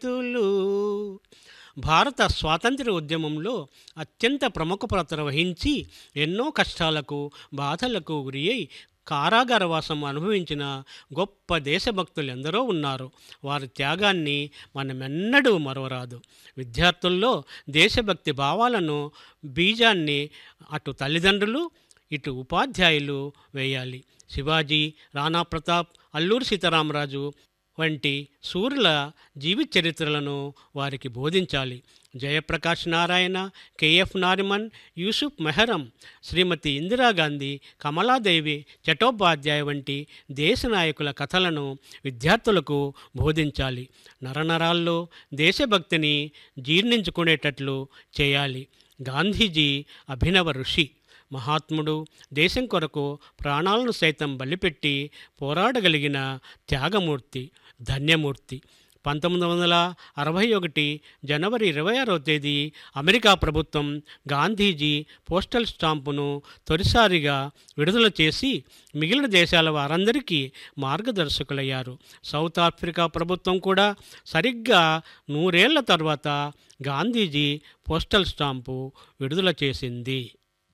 భక్తులు భారత స్వాతంత్ర్య ఉద్యమంలో అత్యంత ప్రముఖ పాత్ర వహించి ఎన్నో కష్టాలకు బాధలకు గురి అయి కారాగారవాసం అనుభవించిన గొప్ప దేశభక్తులు ఎందరో ఉన్నారు వారి త్యాగాన్ని మనమెన్నడూ మరవరాదు విద్యార్థుల్లో దేశభక్తి భావాలను బీజాన్ని అటు తల్లిదండ్రులు ఇటు ఉపాధ్యాయులు వేయాలి శివాజీ రాణా ప్రతాప్ అల్లూరి సీతారామరాజు వంటి సూర్యుల జీవిత చరిత్రలను వారికి బోధించాలి జయప్రకాష్ నారాయణ కేఎఫ్ నారిమన్ యూసుఫ్ మెహరం శ్రీమతి ఇందిరాగాంధీ కమలాదేవి చటోపాధ్యాయ వంటి దేశ నాయకుల కథలను విద్యార్థులకు బోధించాలి నరనరాల్లో దేశభక్తిని జీర్ణించుకునేటట్లు చేయాలి గాంధీజీ అభినవ ఋషి మహాత్ముడు దేశం కొరకు ప్రాణాలను సైతం బలిపెట్టి పోరాడగలిగిన త్యాగమూర్తి ధన్యమూర్తి పంతొమ్మిది వందల అరవై ఒకటి జనవరి ఇరవై ఆరవ తేదీ అమెరికా ప్రభుత్వం గాంధీజీ పోస్టల్ స్టాంపును తొలిసారిగా విడుదల చేసి మిగిలిన దేశాల వారందరికీ మార్గదర్శకులయ్యారు సౌత్ ఆఫ్రికా ప్రభుత్వం కూడా సరిగ్గా నూరేళ్ల తర్వాత గాంధీజీ పోస్టల్ స్టాంపు విడుదల చేసింది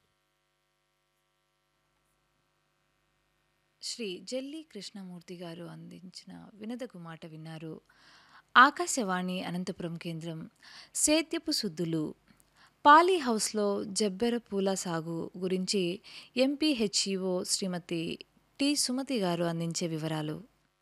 శ్రీ జల్లి కృష్ణమూర్తి గారు అందించిన వినదగు మాట విన్నారు ఆకాశవాణి అనంతపురం కేంద్రం సేద్యపు సుద్దులు పాలీ హౌస్లో జబ్బెర పూల సాగు గురించి ఎంపీహెచ్ఈఓ శ్రీమతి టి సుమతి గారు అందించే వివరాలు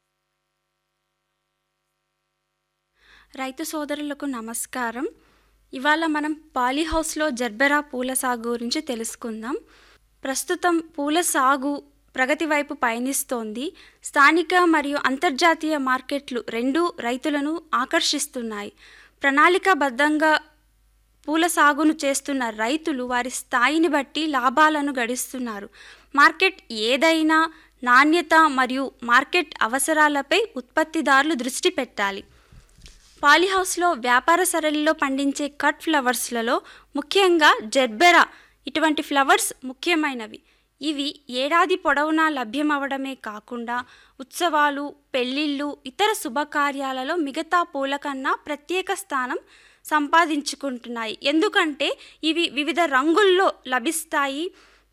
రైతు సోదరులకు నమస్కారం ఇవాళ మనం పాలీ హౌస్లో జర్బెరా పూల సాగు గురించి తెలుసుకుందాం ప్రస్తుతం పూల సాగు ప్రగతి వైపు పయనిస్తోంది స్థానిక మరియు అంతర్జాతీయ మార్కెట్లు రెండూ రైతులను ఆకర్షిస్తున్నాయి ప్రణాళికాబద్ధంగా పూల సాగును చేస్తున్న రైతులు వారి స్థాయిని బట్టి లాభాలను గడిస్తున్నారు మార్కెట్ ఏదైనా నాణ్యత మరియు మార్కెట్ అవసరాలపై ఉత్పత్తిదారులు దృష్టి పెట్టాలి పాలీహౌస్లో వ్యాపార సరళిలో పండించే కట్ ఫ్లవర్స్లలో ముఖ్యంగా జెర్బెరా ఇటువంటి ఫ్లవర్స్ ముఖ్యమైనవి ఇవి ఏడాది పొడవునా లభ్యమవడమే కాకుండా ఉత్సవాలు పెళ్ళిళ్ళు ఇతర శుభకార్యాలలో మిగతా పూల కన్నా ప్రత్యేక స్థానం సంపాదించుకుంటున్నాయి ఎందుకంటే ఇవి వివిధ రంగుల్లో లభిస్తాయి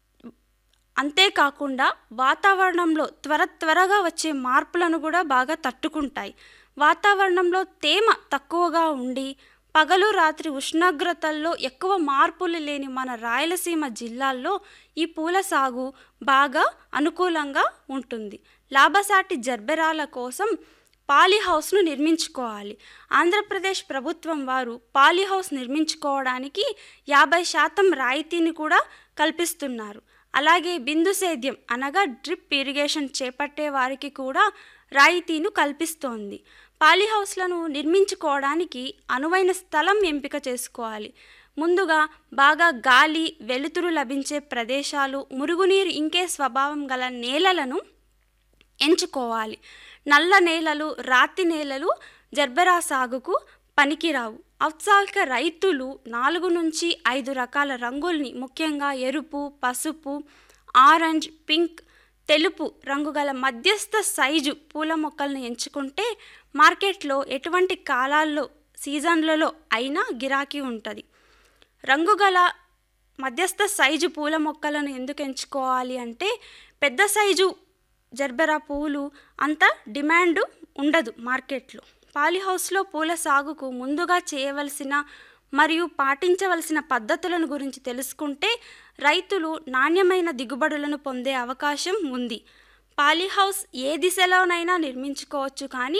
అంతేకాకుండా వాతావరణంలో త్వర త్వరగా వచ్చే మార్పులను కూడా బాగా తట్టుకుంటాయి వాతావరణంలో తేమ తక్కువగా ఉండి పగలు రాత్రి ఉష్ణోగ్రతల్లో ఎక్కువ మార్పులు లేని మన రాయలసీమ జిల్లాల్లో ఈ పూల సాగు బాగా అనుకూలంగా ఉంటుంది లాభసాటి జర్బెరాల కోసం పాలీహౌస్ను నిర్మించుకోవాలి ఆంధ్రప్రదేశ్ ప్రభుత్వం వారు పాలీహౌస్ నిర్మించుకోవడానికి యాభై శాతం రాయితీని కూడా కల్పిస్తున్నారు అలాగే బిందు సేద్యం అనగా డ్రిప్ ఇరిగేషన్ చేపట్టే వారికి కూడా రాయితీను కల్పిస్తోంది పాలీహౌస్లను నిర్మించుకోవడానికి అనువైన స్థలం ఎంపిక చేసుకోవాలి ముందుగా బాగా గాలి వెలుతురు లభించే ప్రదేశాలు మురుగునీరు ఇంకే స్వభావం గల నేలలను ఎంచుకోవాలి నల్ల నేలలు రాతి నేలలు జర్బెరా సాగుకు పనికిరావు ఔత్సాహిక రైతులు నాలుగు నుంచి ఐదు రకాల రంగుల్ని ముఖ్యంగా ఎరుపు పసుపు ఆరెంజ్ పింక్ తెలుపు రంగుగల మధ్యస్థ సైజు పూల మొక్కలను ఎంచుకుంటే మార్కెట్లో ఎటువంటి కాలాల్లో సీజన్లలో అయినా గిరాకీ ఉంటుంది రంగుగల మధ్యస్థ సైజు పూల మొక్కలను ఎందుకు ఎంచుకోవాలి అంటే పెద్ద సైజు జర్బెరా పువ్వులు అంత డిమాండ్ ఉండదు మార్కెట్లో పాలీహౌస్లో పూల సాగుకు ముందుగా చేయవలసిన మరియు పాటించవలసిన పద్ధతులను గురించి తెలుసుకుంటే రైతులు నాణ్యమైన దిగుబడులను పొందే అవకాశం ఉంది పాలీహౌస్ ఏ దిశలోనైనా నిర్మించుకోవచ్చు కానీ